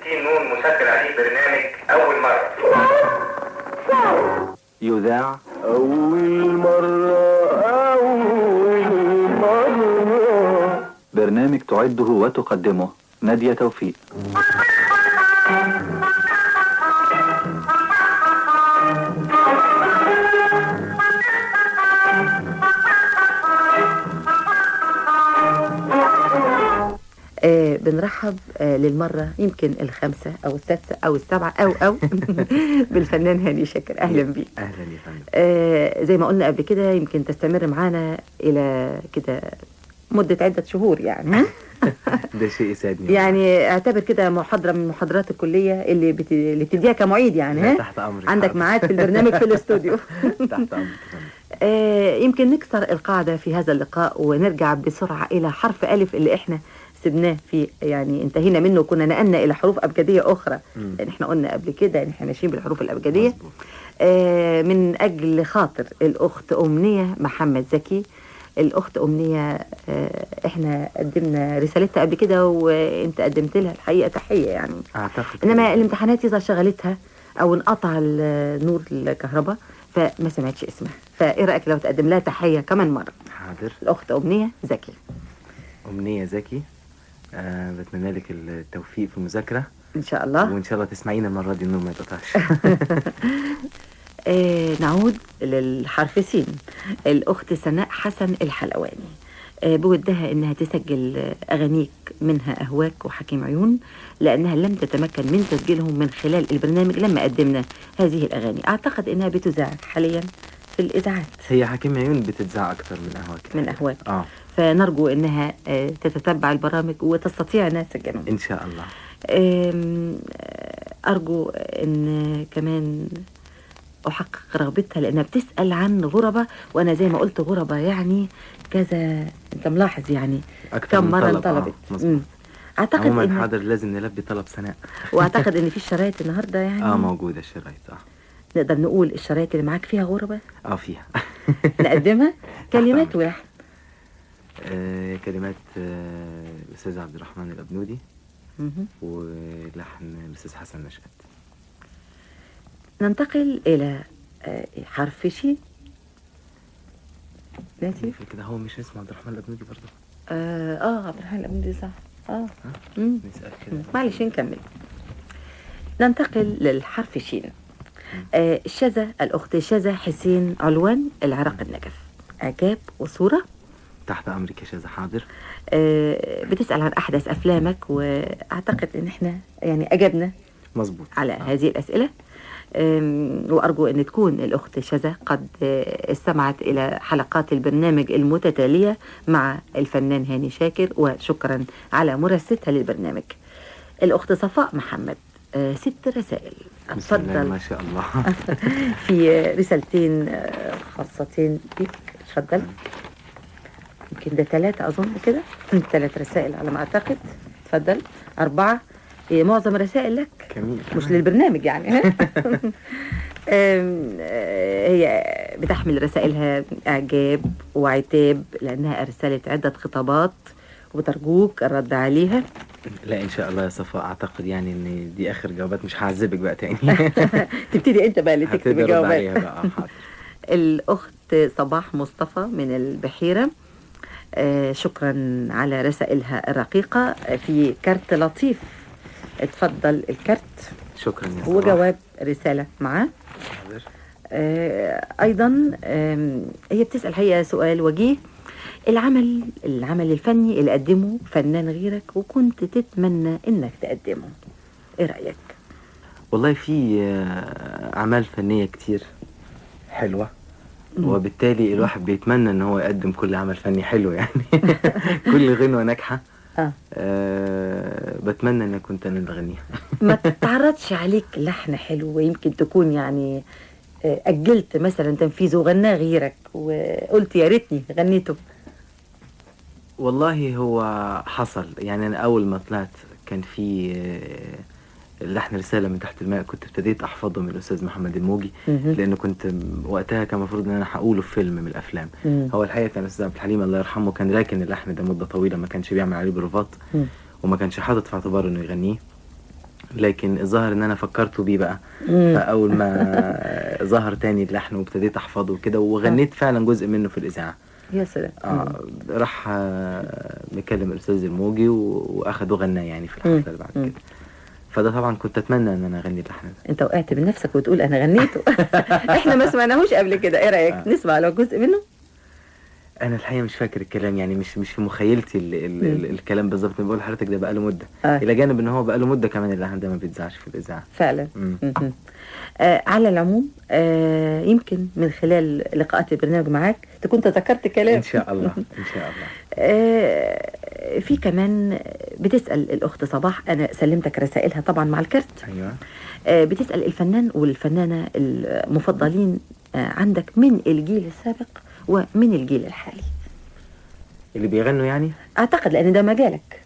60 نون مسجل عليه برنامج أول مرة يذاع أول مرة أول مرة برنامج تعده وتقدمه نادية توفيق آه بنرحب آه للمرة يمكن الخامسة أو السادسة أو السابعة أو أو بالفنان هاني شاكر أهلا بيك اهلا يا فندم آه زي ما قلنا قبل كده يمكن تستمر معانا إلى كده مدة عدة شهور يعني ده شيء يسعدني يعني اعتبر كده محاضرة من محاضرات الكلية اللي, بت... اللي بتديها كمعيد يعني لا، ها تحت امرك عندك حاضر. ميعاد في البرنامج في الاستوديو تحت امرك يا فندم. آه، يمكن نكسر القاعدة في هذا اللقاء ونرجع بسرعة إلى حرف ألف اللي إحنا سبناه في يعني انتهينا منه وكنا نقلنا إلى حروف أبجدية أخرى مم. لأن إحنا قلنا قبل كده إن إحنا ماشيين بالحروف الأبجدية مظبوط. آه، من أجل خاطر الأخت أمنية محمد زكي الأخت أمنية آه، إحنا قدمنا رسالتها قبل كده وأنت قدمت لها الحقيقة تحية يعني اعتقد انما الامتحانات يظهر شغلتها او انقطع ال- نور الكهرباء فما سمعتش اسمها فايه رايك لو تقدم لها تحيه كمان مره حاضر الاخت امنيه زكي امنيه زكي آه بتمنى لك التوفيق في المذاكره ان شاء الله وان شاء الله تسمعينا المره دي النور ما يتقطعش آه نعود للحرف سين الاخت سناء حسن الحلواني آه بودها انها تسجل آه، اغانيك منها اهواك وحكيم عيون لانها لم تتمكن من تسجيلهم من خلال البرنامج لما قدمنا هذه الاغاني اعتقد انها بتذاع حاليا في الاذاعات هي حكيم عيون بتتذاع اكتر من اهواك من اهواك اه فنرجو انها آه، تتتبع البرامج وتستطيع انها تسجلهم ان شاء الله آم، آه، ارجو ان كمان احقق رغبتها لانها بتسال عن غربه وانا زي ما قلت غربه يعني كذا انت ملاحظ يعني اكتر كم من مره طلب. انطلبت آه. مظبوط. مم. اعتقد عموما ان حاضر لازم نلبي طلب سناء واعتقد ان في الشرايط النهارده يعني اه موجوده الشرايط اه نقدر نقول الشرايط اللي معاك فيها غربه اه فيها نقدمها كلمات أمرك. واحد آه كلمات آه، الاستاذ عبد الرحمن الابنودي مهم. ولحن الاستاذ حسن نشأت ننتقل الى آه، حرف شي ناسي في كده هو مش اسمه عبد الرحمن الابنودي برضه اه اه عبد الرحمن الأبنودي صح اه مم. نسال كده معلش نكمل ننتقل للحرف شين آه شذا الأخت شذا حسين علوان العراق النجف إعجاب وصورة تحت امرك يا شاذة حاضر آه بتسأل عن أحدث أفلامك وأعتقد إن إحنا يعني أجبنا مظبوط على هذه الأسئلة آم، وأرجو أن تكون الأخت شذا قد آه، استمعت إلى حلقات البرنامج المتتالية مع الفنان هاني شاكر وشكرا على مرستها للبرنامج الأخت صفاء محمد آه، ست رسائل بسم الله اتفضل ما شاء الله في رسالتين آه، خاصتين بيك اتفضل يمكن ده ثلاثة أظن كده ثلاث رسائل على ما أعتقد اتفضل أربعة إيه، معظم الرسائل لك جميل مش للبرنامج يعني ها؟ أم، آه، هي بتحمل رسائلها إعجاب وعتاب لأنها أرسلت عدة خطابات وترجوك الرد عليها لا ان شاء الله يا صفاء اعتقد يعني ان دي اخر جوابات مش هعذبك بقى تاني تبتدي أنت بقى اللي تكتب هبتدي ارد عليها الجوابات بقى آه، حاضر الأخت صباح مصطفى من البحيرة آه، شكرا على رسائلها الرقيقة في كارت لطيف اتفضل الكارت شكرا يا صباح وجواب رسالة معاه حاضر. آه، ايضا آم، هي بتسال هي سؤال وجيه العمل العمل الفني اللي قدمه فنان غيرك وكنت تتمنى انك تقدمه ايه رايك والله في آه، اعمال فنيه كتير حلوه مم. وبالتالي الواحد بيتمنى ان هو يقدم كل عمل فني حلو يعني كل غنوه ناجحه اه أه بتمنى ان كنت انا اللي اغنيها ما تعرضش عليك لحن حلو ويمكن تكون يعني آه، اجلت مثلا تنفيذه وغناه غيرك وقلت يا ريتني غنيته والله هو حصل يعني انا اول ما طلعت كان في آه، لحن رساله من تحت الماء كنت ابتديت احفظه من الاستاذ محمد الموجي مهم. لانه كنت م- وقتها كان المفروض ان انا هقوله في فيلم من الافلام مم. هو الحقيقه كان الاستاذ عبد الحليم الله يرحمه كان راكن اللحن ده مده طويله ما كانش بيعمل عليه بروفات مم. وما كانش حاطط في اعتباره انه يغنيه لكن الظاهر ان انا فكرته بيه بقى مم. فاول ما ظهر تاني اللحن وابتديت احفظه وكده وغنيت فعلا جزء منه في الاذاعه يا سلام اه راح آه، مكلم الاستاذ الموجي و- واخده غناه يعني في مم. الحفله اللي بعد مم. كده فده طبعا كنت اتمنى ان انا اغني اللحن ده انت وقعت من نفسك وتقول انا غنيته احنا ما سمعناهوش قبل كده ايه رايك آه. نسمع لو جزء منه انا الحقيقه مش فاكر الكلام يعني مش مش في مخيلتي ال ال ال مم. الكلام بالظبط أنا بقول لحضرتك ده بقاله مده آه. الى جانب ان هو بقاله مده كمان اللحن ده ما بيتذاعش في الاذاعه فعلا مم. مهم. آه على العموم آه يمكن من خلال لقاءات البرنامج معاك تكون تذكرت كلام ان شاء الله ان شاء الله آه في كمان بتسأل الأخت صباح أنا سلمتك رسائلها طبعا مع الكرت ايوه آه بتسأل الفنان والفنانة المفضلين آه عندك من الجيل السابق ومن الجيل الحالي اللي بيغنوا يعني أعتقد لأن ده مجالك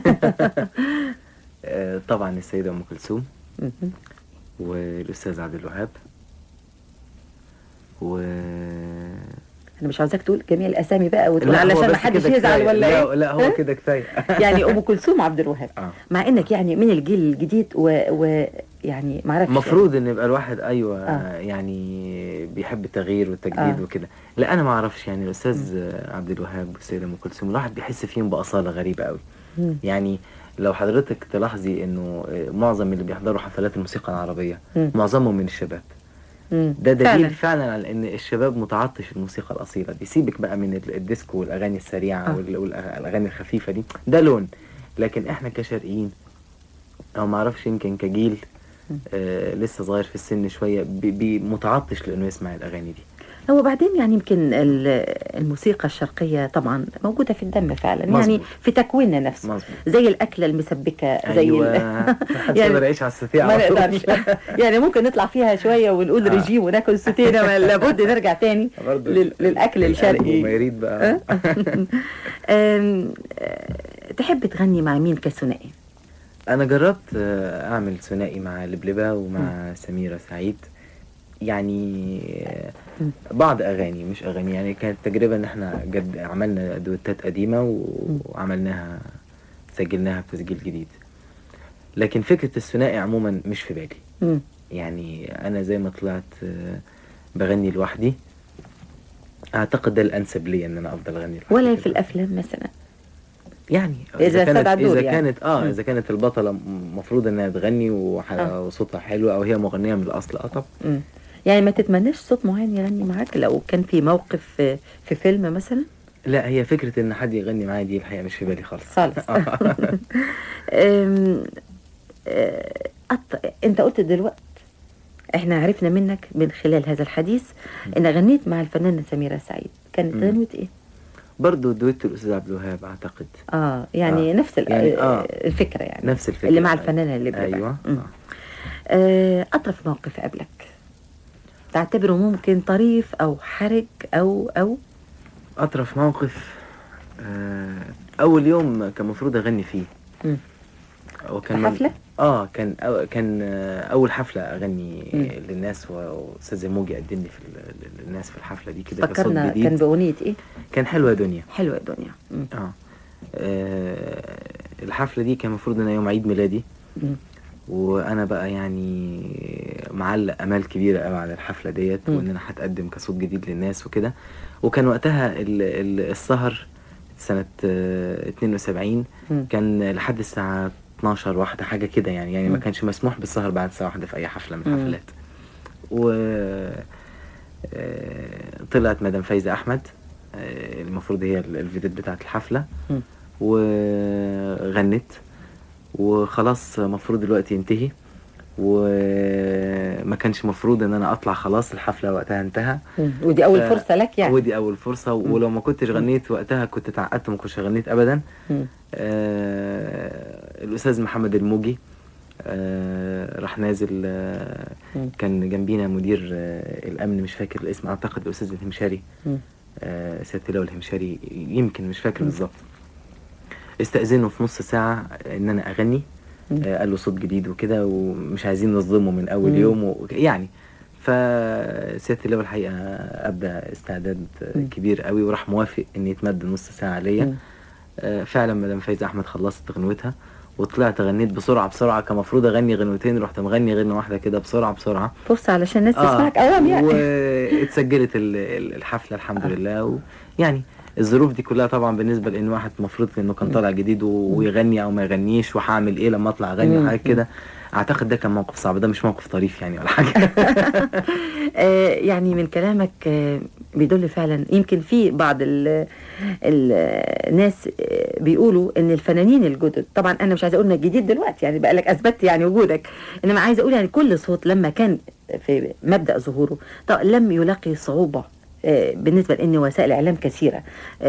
آه طبعا السيده ام كلثوم مهم. والاستاذ عبد الوهاب و أنا مش عاوزاك تقول جميع الأسامي بقى وتقول لا، هو علشان بس ما حدش كده يزعل كفاية. ولا لا إيه لا هو ها؟ كده كفايه يعني أم كلثوم عبد الوهاب اه مع انك يعني من الجيل الجديد و, و... يعني ما اعرفش المفروض ان يبقى الواحد ايوه آه. آه. يعني بيحب التغيير والتجديد آه. آه. وكده لا انا ما اعرفش يعني الاستاذ آه، عبد الوهاب والسيده ام كلثوم الواحد بيحس فيهم باصاله غريبه قوي مم. يعني لو حضرتك تلاحظي انه آه، معظم اللي بيحضروا حفلات الموسيقى العربيه مم. معظمهم من الشباب مم. ده دليل فعلا. فعلا, فعلا على ان الشباب متعطش الموسيقى الاصيله دي سيبك بقى من ال- الديسكو والاغاني السريعه آه. وال- والاغاني الخفيفه دي ده لون لكن احنا كشرقيين او ما اعرفش يمكن كجيل مم. آه لسه صغير في السن شويه بي- بي متعطش لانه يسمع الاغاني دي هو بعدين يعني يمكن ال- الموسيقى الشرقية طبعا موجودة في الدم فعلا يعني مظبوط. في تكويننا نفسه مظبوط زي الأكلة المسبكة زي ايوه ال... محدش يعني يقدر يعيش على السفيع ما على طول. نقدرش يعني ممكن نطلع فيها شوية ونقول آه. رجيم وناكل سوتيه ما لابد نرجع تاني برضه لل- للأكل الشرقي. وما يريد بقى أم، آه، تحب تغني مع مين كثنائي؟ انا جربت آه، اعمل ثنائي مع لبلبه ومع سميره سعيد يعني آه، مم. بعض اغاني مش اغاني يعني كانت تجربه ان احنا جد عملنا دوتات قديمه و- وعملناها سجلناها بتسجيل جديد لكن فكره الثنائي عموما مش في بالي مم. يعني انا زي ما طلعت آه، بغني لوحدي اعتقد ده الانسب لي ان انا افضل اغني لوحدي ولا كده. في الأفلام مثلا؟ يعني إذا كانت استدعى الدور اذا يعني. كانت اه مم. اذا كانت البطله المفروض انها تغني وح- آه. وصوتها حلو او هي مغنيه من الاصل اه طب مم. يعني ما تتمناش صوت معين يغني معاك لو كان في موقف في, في فيلم مثلا؟ لا هي فكره ان حد يغني معايا دي الحقيقه مش في بالي خالص خالص أم، أه، أط... انت قلت دلوقتي احنا عرفنا منك من خلال هذا الحديث ان غنيت مع الفنانة سميرة سعيد كانت مم. غنوة ايه؟ برضه دويتو الاستاذ عبد الوهاب اعتقد اه يعني آه. نفس ال- يعني آه. الفكرة يعني نفس الفكره اللي مع الفنانة اللي بيبقى. ايوه مم. آه. آه، أطرف موقف قبلك تعتبره ممكن طريف أو حرج أو أو اطرف موقف آه اول يوم كان المفروض اغني فيه مم. وكان في من- حفلة؟ اه كان أو كان آه، اول حفله اغني مم. للناس و- واستاذ موجي قدمني في ال- للناس في الحفله دي كده كصوت فكرنا جديد كان بأغنية إيه؟ كان حلوه يا دنيا حلوة يا دنيا مم. اه آه، الحفلة دي كان المفروض انها يوم عيد ميلادي مم. وانا بقى يعني معلق امال كبيرة قوي على الحفلة ديت مم. وان انا هتقدم كصوت جديد للناس وكده وكان وقتها ال- ال- السهر سنة آه، 72 مم. كان لحد الساعة 12 واحدة حاجة كده يعني يعني ما مم. كانش مسموح بالسهر بعد الساعة واحدة في أي حفلة من مم. الحفلات و آه، طلعت مدام فايزة أحمد آه، المفروض هي ال- الفيديت بتاعت الحفلة مم. وغنت وخلاص المفروض دلوقتي ينتهي وما كانش مفروض ان انا اطلع خلاص الحفله وقتها انتهى مم. ودي أول ف- فرصة لك يعني ودي اول فرصه ولو ما كنتش غنيت وقتها كنت اتعقدت وما كنتش غنيت ابدا مم. آه الاستاذ محمد الموجي آه راح نازل آه مم. كان جنبينا مدير آه الامن مش فاكر الاسم اعتقد الاستاذ الهمشاري مم. آه سياده اللواء الهمشاري يمكن مش فاكر مم. بالظبط استأذنه في نص ساعة إن أنا أغني مم. آه قال له صوت جديد وكده ومش عايزين نظلمه من أول مم. يوم و... يعني فسيادة اللواء الحقيقة أبدى استعداد آه، مم. كبير قوي وراح موافق إن يتمد نص ساعة ليا مم. آه فعلا مدام فايزة أحمد خلصت غنوتها وطلعت غنيت بسرعه بسرعه كان المفروض اغني غنوتين رحت مغني غنوه واحده كده بسرعه بسرعه فرصه علشان الناس تسمعك اوام يعني واتسجلت ال- ال- الحفله الحمد لله ويعني الظروف دي كلها طبعا بالنسبه لان واحد المفروض انه كان طالع جديد و- ويغني او ما يغنيش وهعمل ايه لما اطلع اغني مم. وحاجات كده اعتقد ده كان موقف صعب ده مش موقف طريف يعني ولا حاجه آه، يعني من كلامك آه، بيدل فعلا يمكن في بعض ال- ال- الناس آه، بيقولوا ان الفنانين الجدد طبعا انا مش عايزه اقول انك جديد دلوقتي يعني بقى لك اثبتت يعني وجودك انما عايزه اقول يعني كل صوت لما كان في مبدا ظهوره طب لم يلاقي صعوبه آه، بالنسبه لان وسائل الاعلام كثيره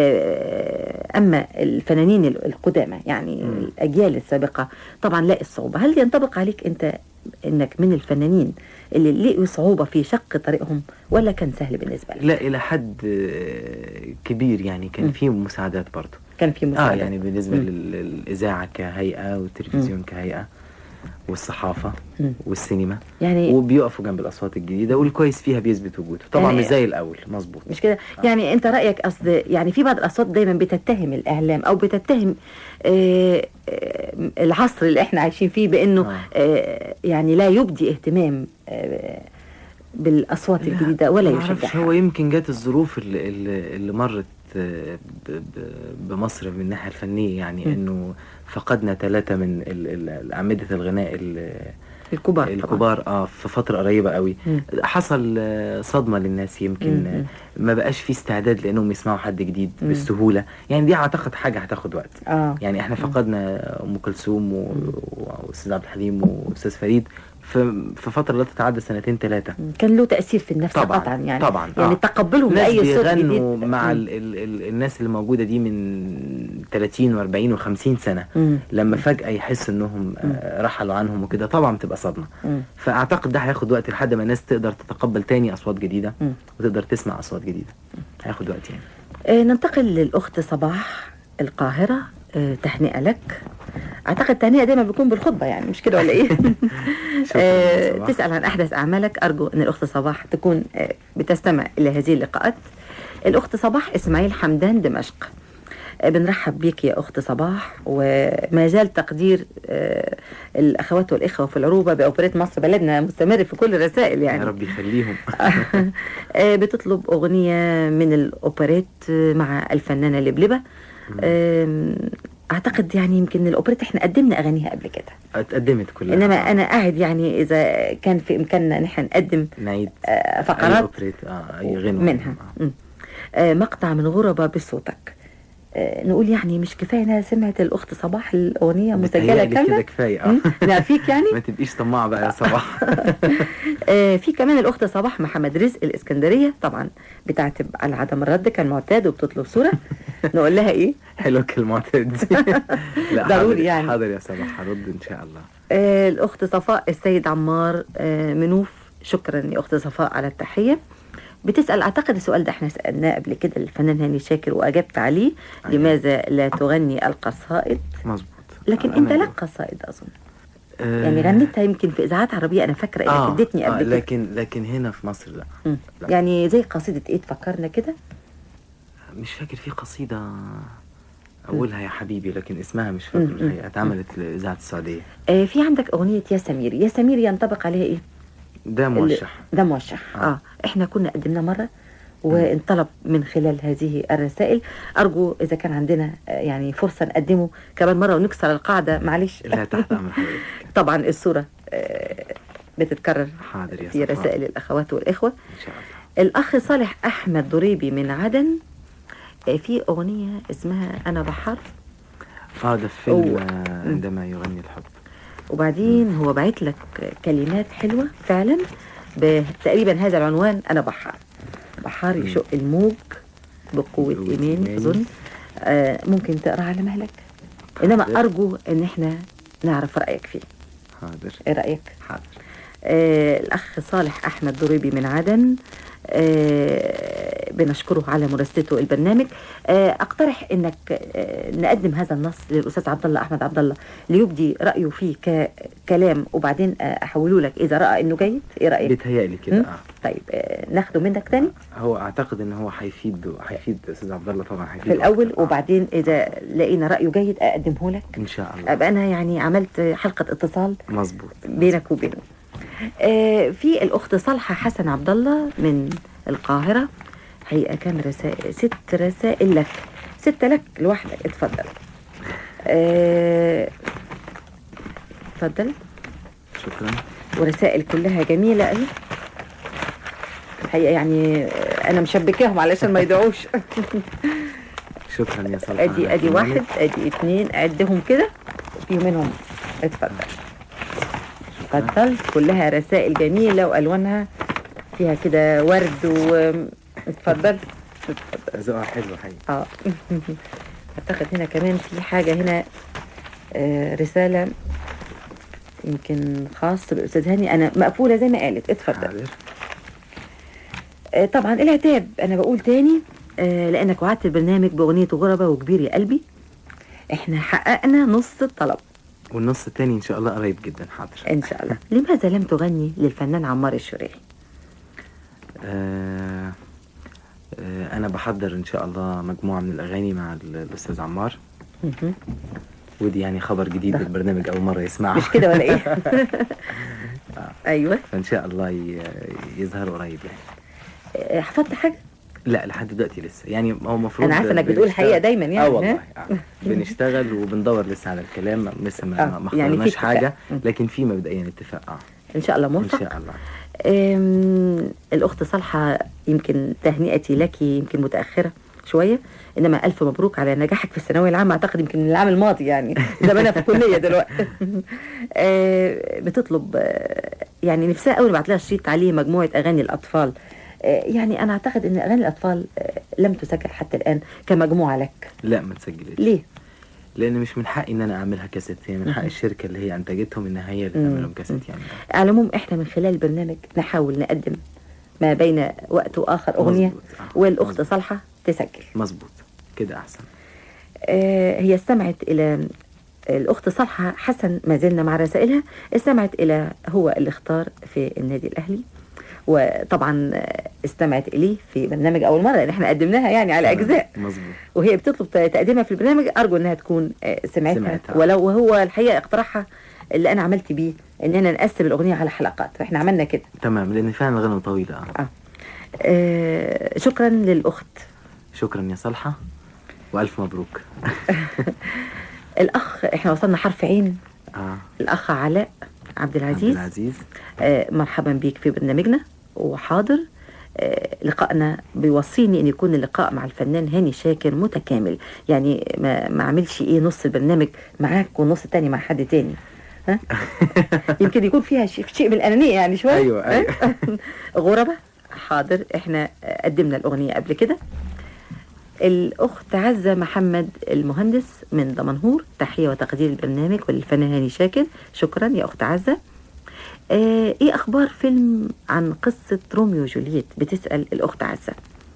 آه، اما الفنانين ال- القدامى يعني مم. الاجيال السابقه طبعا لاقي الصعوبه هل ينطبق عليك انت انك من الفنانين اللي لقوا صعوبة في شق طريقهم ولا كان سهل بالنسبة لك؟ لا الى حد آه، كبير يعني كان مم. في مساعدات برضه كان في اه مساعدة يعني بالنسبه مم. لل- للاذاعه كهيئه والتلفزيون كهيئه والصحافه مم. والسينما يعني وبيقفوا جنب الاصوات الجديده والكويس فيها بيثبت وجوده طبعا يعني- مش زي الاول مظبوط مش كده يعني انت رأيك قصد يعني في بعض الأصوات دايما بتتهم الإعلام أو بتتهم آه آه العصر اللي احنا عايشين فيه بأنه آه. آه يعني لا يبدي اهتمام آه بالأصوات الجديدة ولا ما أعرفش، يشجعها هو يمكن جت الظروف اللي, اللي, اللي مرت آه، ب- ب- بمصر من الناحيه الفنيه يعني مم. انه فقدنا ثلاثه من ال- ال- اعمده الغناء ال- الكبار طبعاً. الكبار اه في فتره قريبه قوي مم. حصل آه، صدمه للناس يمكن مم. آه، ما بقاش في استعداد لانهم يسمعوا حد جديد مم. بالسهوله يعني دي اعتقد حاجه هتاخد وقت اه يعني احنا مم. فقدنا ام كلثوم و- واستاذ عبد الحليم واستاذ فريد في في فتره لا تتعدى سنتين ثلاثه كان له تأثير في النفس طبعاً، قطعا يعني طبعاً، يعني آه. تقبلهم ناس لأي صوت بيغنوا جديد مع مم. ال ال ال الناس اللي موجوده دي من 30 و40 و50 سنه مم. لما فجاه يحس انهم آه، رحلوا عنهم وكده طبعا بتبقى صدمه مم. فاعتقد ده هياخد وقت لحد ما الناس تقدر تتقبل تاني اصوات جديده مم. وتقدر تسمع اصوات جديده هياخد وقت يعني آه، ننتقل للأخت صباح القاهرة آه، تهنئة لك أعتقد تهنئة دايما بيكون بالخطبة يعني مش كده ولا إيه؟ شكراً آه، يا صباح. تسأل عن أحدث أعمالك أرجو أن الأخت صباح تكون آه، بتستمع إلى هذه اللقاءات الأخت صباح إسماعيل حمدان دمشق آه، بنرحب بيك يا أخت صباح وما زال تقدير آه، الأخوات والإخوة في العروبة بأوبريت مصر بلدنا مستمر في كل الرسائل يعني يا رب يخليهم آه، بتطلب أغنية من الأوبريت آه، مع الفنانة لبلبة آم، أعتقد يعني يمكن الأوبريت إحنا قدمنا أغانيها قبل كده اتقدمت كلها إنما أنا قاعد يعني إذا كان في إمكاننا نحن نقدم نعيد آه، اي فقرات اوبريت اه اي غنوه منها آه. مم. آه، مقطع من غربة بصوتك آه، نقول يعني مش كفاية أنا سمعت الأخت صباح الأغنية مسجلة بتهيألي كده كاملة كفايه اه مم. نعفيك يعني ما تبقيش طماعه بقى يا صباح آه، في كمان الأخت صباح محمد رزق الإسكندرية طبعا بتعتب على عدم الرد كان معتاد وبتطلب صورة نقول لها إيه حلوه كالمعتاد دي لا ضروري حاضر- يعني. حاضر يا صباح هرد ان شاء الله آه، الأخت صفاء السيد عمار آه، منوف شكرا يا أخت صفاء على التحية بتسأل أعتقد السؤال ده احنا سألناه قبل كده الفنان هاني شاكر وأجبت عليه أيوة. لماذا لا تغني القصائد مظبوط لكن أنا- أنت لك قصائد أظن آه، يعني غنيتها يمكن في إذاعات عربية أنا فاكرة إنك اه, اديتني آه قبل كده لكن لكن هنا في مصر لا مم. لا. يعني زي قصيدة إيه تفكرنا كده مش فاكر في قصيده اولها يا حبيبي لكن اسمها مش مم، فاكر مم. الحقيقه اتعملت لاذاعه السعوديه آه، في عندك أغنية يا سمير يا سمير ينطبق عليها إيه ده اللي- موشح ده موشح آه. اه احنا كنا قدمنا مره وانطلب من خلال هذه الرسائل ارجو اذا كان عندنا آه، يعني فرصه نقدمه كمان مره ونكسر القاعده معلش لا تحت امر حضرتك طبعا الصوره آه، بتتكرر حاضر يا في صفاء. رسائل الاخوات والاخوه ان شاء الله الاخ صالح احمد ضريبي من عدن آه، في اغنيه اسمها انا بحر اه ده في فيلم أوه. آه، عندما يغني الحب وبعدين هو بعت لك كلمات حلوة فعلا بتقريبا هذا العنوان أنا بحار بحار مم. يشق الموج بقوة بقوة إيمان إيمان. أظن آه ممكن تقرأ على مهلك إنما حاضر. أرجو إن إحنا نعرف رأيك فيه حاضر إيه رأيك؟ حاضر آه الأخ صالح أحمد ضريبي من عدن آه بنشكره على مراسلته البرنامج آه أقترح إنك آه نقدم هذا النص للأستاذ عبد الله أحمد عبد الله ليبدي رأيه فيه ككلام وبعدين آه أحوله لك إذا رأى إنه جيد إيه رأيك؟ بيتهيألي كده مم. اه طيب آه، ناخده منك تاني هو اعتقد ان هو هيفيد هيفيد استاذ عبد الله طبعا هيفيد في الاول أكتر. آه. وبعدين اذا لقينا رايه جيد اقدمه لك ان شاء الله ابقى انا يعني عملت حلقه اتصال مظبوط بينك وبينه آه، في الاخت صالحه حسن عبد الله من القاهره حقيقه كام رسائل ست رسائل لك ستة لك لوحدك اتفضل آه، اتفضل شكرا ورسائل كلها جميلة اهي الحقيقة يعني آه، أنا مشبكاهم علشان ما يدعوش شكرا يا صالح أدي على أدي اهتمامك. واحد أدي اتنين أعدهم كده في منهم اتفضل اتفضل كلها رسائل جميلة وألوانها فيها كده ورد و اتفضل اتفضل ذوقها حلو حقيقي اه اعتقد هنا كمان في حاجة هنا آه رسالة يمكن خاص بالأستاذ هاني أنا مقفولة زي ما قالت اتفضل حاضر آه، طبعا العتاب انا بقول تاني آه، لانك وعدت البرنامج باغنيه غربة وكبير يا قلبي احنا حققنا نص الطلب والنص التاني ان شاء الله قريب جدا حاضر ان شاء الله لماذا لم تغني للفنان عمار الشريعي آه آه انا بحضر ان شاء الله مجموعه من الاغاني مع ال- الاستاذ عمار مهم. ودي يعني خبر جديد ده. للبرنامج اول مره يسمعه مش كده ولا ايه ايوه فان شاء الله ي- يظهر قريب يعني آه، حفظت حاجه لا لحد دلوقتي لسه يعني هو المفروض انا عارفه انك بتقول بنشتغل- الحقيقه دايما يعني اه ها؟ والله آه. بنشتغل وبندور لسه على الكلام لسه ما, آه، ما يعني في اخترناش اتفاق. حاجه م. لكن في مبدئيا اتفاق اه ان شاء الله ان موفق شاء الله أم، الأخت صالحة يمكن تهنئتي لك يمكن متأخرة شوية إنما ألف مبروك على نجاحك في الثانوية العامة أعتقد يمكن من العام الماضي يعني زمانها في الكلية دلوقتي آه، بتطلب آه، يعني نفسها قوي نبعت لها شريط عليه مجموعة أغاني الأطفال آه، يعني أنا أعتقد إن أغاني الأطفال آه، لم تسجل حتى الآن كمجموعة لك لا ما تسجلش ليه؟ لان مش من حقي ان انا اعملها كاسيت هي من حق مهم. الشركه اللي هي انتجتهم ان هي اللي مم. تعملهم كاسيت يعني على العموم إحنا من خلال البرنامج نحاول نقدم ما بين وقت وآخر أغنية مظبوط، آه. والأخت مظبوط. صالحة تسجل مظبوط كده احسن آه، هي استمعت إلى الأخت صالحة حسن ما زلنا مع رسائلها استمعت إلى هو اللي اختار في النادي الأهلي وطبعا آه، استمعت إليه في برنامج أول مرة لأن احنا قدمناها يعني على أجزاء مظبوط وهي بتطلب تقديمها في البرنامج أرجو إنها تكون آه، سمعتها سمعتها. ولو وهو الحقيقة اقتراحها اللي أنا عملت بيه إننا نقسم الأغنية على حلقات فإحنا عملنا كده تمام لان فعلا الغنى طويله آه. آه، شكرا للأخت شكرا يا صالحه والف مبروك الأخ احنا وصلنا حرف عين اه الأخ علاء عبد عبد العزيز العزيز آه، مرحبا بيك في برنامجنا وحاضر آه، لقائنا بيوصيني ان يكون اللقاء مع الفنان هاني شاكر متكامل يعني ما ما اعملش ايه نص البرنامج معاك والنص التاني مع حد تاني ها يمكن يكون فيها شيء شيء من الانانيه يعني شويه أيوة، أيوة. ها؟ غربه حاضر احنا آه، قدمنا الاغنيه قبل كده الاخت عزه محمد المهندس من دمنهور تحيه وتقدير البرنامج وللفنان هاني شاكر شكرا يا اخت عزه آه، ايه اخبار فيلم عن قصة روميو وجولييت بتسأل الاخت عزة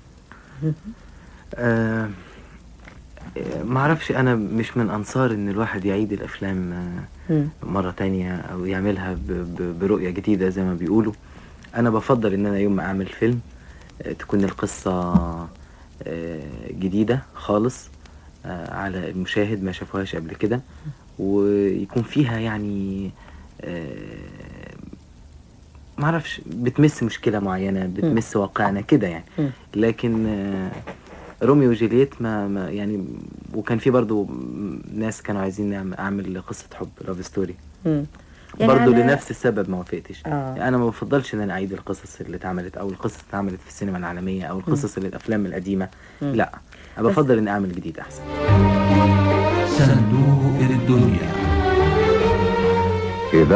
آه ما اعرفش انا مش من انصار ان الواحد يعيد الافلام آه مم. مرة تانية او يعملها ب ب برؤية جديدة زي ما بيقولوا انا بفضل ان انا يوم ما اعمل فيلم آه تكون القصة آه جديدة خالص آه على المشاهد ما شافوهاش قبل كده ويكون فيها يعني آه معرفش بتمس مشكلة معينة بتمس واقعنا كده يعني مم. لكن آه، روميو وجولييت ما, ما يعني وكان في برضو م- ناس كانوا عايزين نعم- اعمل قصة حب لاف ستوري مم. برضو على- لنفس السبب ما وافقتش آه. انا ما بفضلش ان انا اعيد القصص اللي اتعملت او القصص اللي اتعملت في السينما العالمية او القصص اللي الافلام القديمة مم. لا انا بس- بفضل اني اعمل جديد احسن صندوق الدنيا